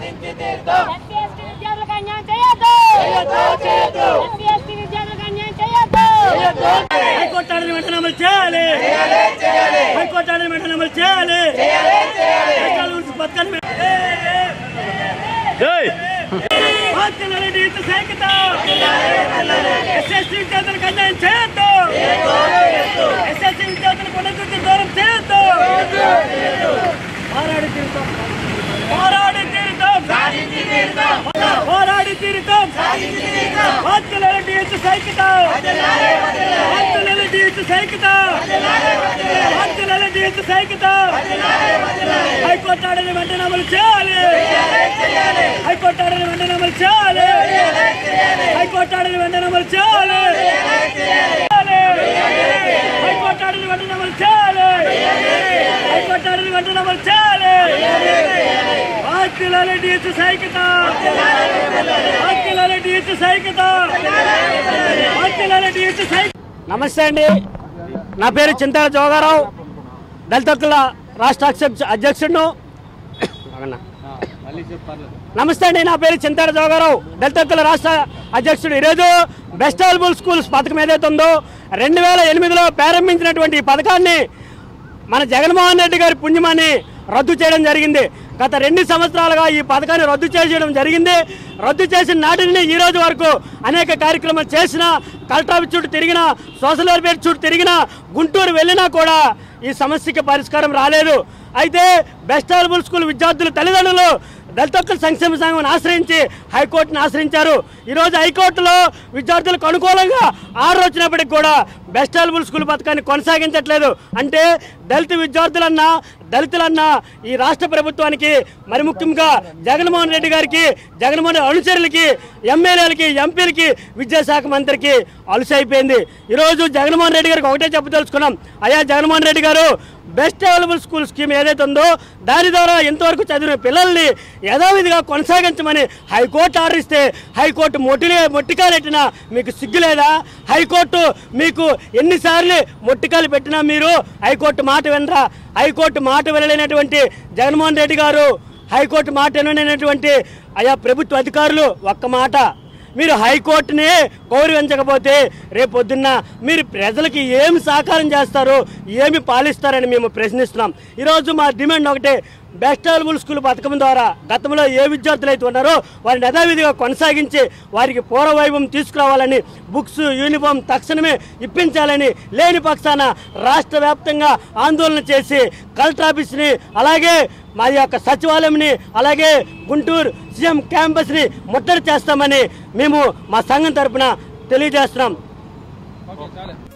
SC ST విద్యార్థులకు అన్యాయం చేయొద్దు ఎస్సీ ఎస్టీ విద్యార్థులకు అన్యాయం చేయొద్దు హైకోర్టు ఆర్డర్ వెంటనే అమలు చేయాలి హైకోర్టు ఆర్డర్ వెంటనే అమలు చేయాలి దేశాల గురించి బతకని వె- ఏ, ఏ. వాక్యాలని ఇంత సైకిత ఎస్ఎస్టీ విద్యార్థులకు అన్యాయం చేయొద్దు ఎస్ఎస్టీ విద్యార్థులకు ఉన్నటువంటి దూరం చేయొద్దు పోరాడి తీరుతాం పోరాడి తీరుతాం పోరాడి తీరుతాం వాక్యాలని డిఎస్ సైకిత వాక్యాలని డిఎస్ సైకిత వాక్యాలని డిఎస్ సైకిత హైకోర్టు ఆర్డర్ వెంటనే అమలు చేయాలి హైకోర్టు ఆర్డర్ వెంటనే అమలు చేయాలి హైకోర్టు ఆర్డర్ వెంటనే అమలు చేయాలి హైకోర్టు ఆర్డర్ వెంటనే అమలు చేయాలి హైకోర్టు ఆర్డర్ వెంటనే అమలు చేయాలి వాక్యాలని డిఎస్ సైకిత వాక్యాలని డిఎస్ సైకిత వాక్యాలని డిఎస్ సైకిత నమస్తే అండి నా పేరు చింతాల జోగారావు దళిత హక్కుల రాష్ట్ర అధ్యక్ష- అధ్యక్షుడును నమస్తే అండి నా పేరు చింతాడ జోగారావు దళిత హక్కుల రాష్ట్ర అధ్యక్షుడు ఈరోజు బెస్ట్ అవైలబుల్ స్కూల్స్ పథకం ఏదైతే ఉందో రెండు వేల ఎనిమిదిలో ప్రారంభించినటువంటి ఈ పథకాన్ని మన జగన్మోహన్ రెడ్డి గారి పుణ్యమాన్ని రద్దు చేయడం జరిగింది గత రెండు సంవత్సరాలుగా ఈ పథకాన్ని రద్దు చేయడం జరిగింది రద్దు చేసిన నాటి నుండి ఈ రోజు వరకు అనేక కార్యక్రమాలు చేసిన కలెక్టర్ ఆఫీస్ చుట్టూ తిరిగిన సోషల్ వెల్ఫేర్ చుట్టూ తిరిగిన గుంటూరు వెళ్ళినా కూడా ఈ సమస్యకి పరిష్కారం రాలేదు అయితే బెస్ట్ అవైలబుల్ స్కూల్ విద్యార్థుల తల్లిదండ్రులు దళిత హక్కుల సంక్షేమ సంఘం ఆశ్రయించి హైకోర్టును ఆశ్రయించారు ఈరోజు హైకోర్టులో విద్యార్థులకు అనుకూలంగా ఆర్డర్ వచ్చినప్పటికి కూడా బెస్ట్ అవైలబుల్ స్కూల్ పథకాన్ని కొనసాగించట్లేదు అంటే దళిత విద్యార్థులన్నా దళితులన్నా ఈ రాష్ట్ర ప్రభుత్వానికి మరి ముఖ్యంగా జగన్మోహన్ రెడ్డి గారికి జగన్మోహన్ రెడ్డి అనుచరులకి ఎమ్మెల్యేలకి ఎంపీలకి విద్యాశాఖ మంత్రికి అలుసైపోయింది ఈరోజు జగన్మోహన్ రెడ్డి గారికి ఒకటే చెప్పదలుచుకున్నాం అయ్యా జగన్మోహన్ రెడ్డి గారు బెస్ట్ అవైలబుల్ స్కూల్ స్కీమ్ ఏదైతే ఉందో దాని ద్వారా ఎంతవరకు చదివిన పిల్లల్ని యథావిధిగా కొనసాగించమని హైకోర్టు ఆర్డర్ ఇస్తే హైకోర్టు మొట్టిలే మొట్టికాలెట్టినా మీకు సిగ్గు లేదా హైకోర్టు మీకు ఎన్నిసార్లు మొట్టికాలు పెట్టినా మీరు హైకోర్టు మాట వినరా హైకోర్టు మాట వినలేనటువంటి జగన్మోహన్ రెడ్డి గారు హైకోర్టు మాట వినలేనటువంటి ఆయా ప్రభుత్వ అధికారులు ఒక్క మాట మీరు హైకోర్టుని గౌరవించకపోతే రేపొద్దున్న మీరు ప్రజలకి ఏమి సహకారం చేస్తారు ఏమి పాలిస్తారని మేము ప్రశ్నిస్తున్నాం ఈరోజు మా డిమాండ్ ఒకటే బెస్ట్ అవైలబుల్ స్కూల్ పథకం ద్వారా గతంలో ఏ విద్యార్థులు అయితే ఉన్నారో వారిని యథావిధిగా కొనసాగించి వారికి పూర్వవైభవం తీసుకురావాలని బుక్స్ యూనిఫామ్ తక్షణమే ఇప్పించాలని లేని పక్షాన రాష్ట్ర వ్యాప్తంగా ఆందోళన చేసి కలెక్టర్ ఆఫీస్ని అలాగే మా యొక్క సచివాలయంని అలాగే గుంటూరు సీఎం క్యాంపస్ని ముట్టడి చేస్తామని మేము మా సంఘం తరపున తెలియజేస్తున్నాం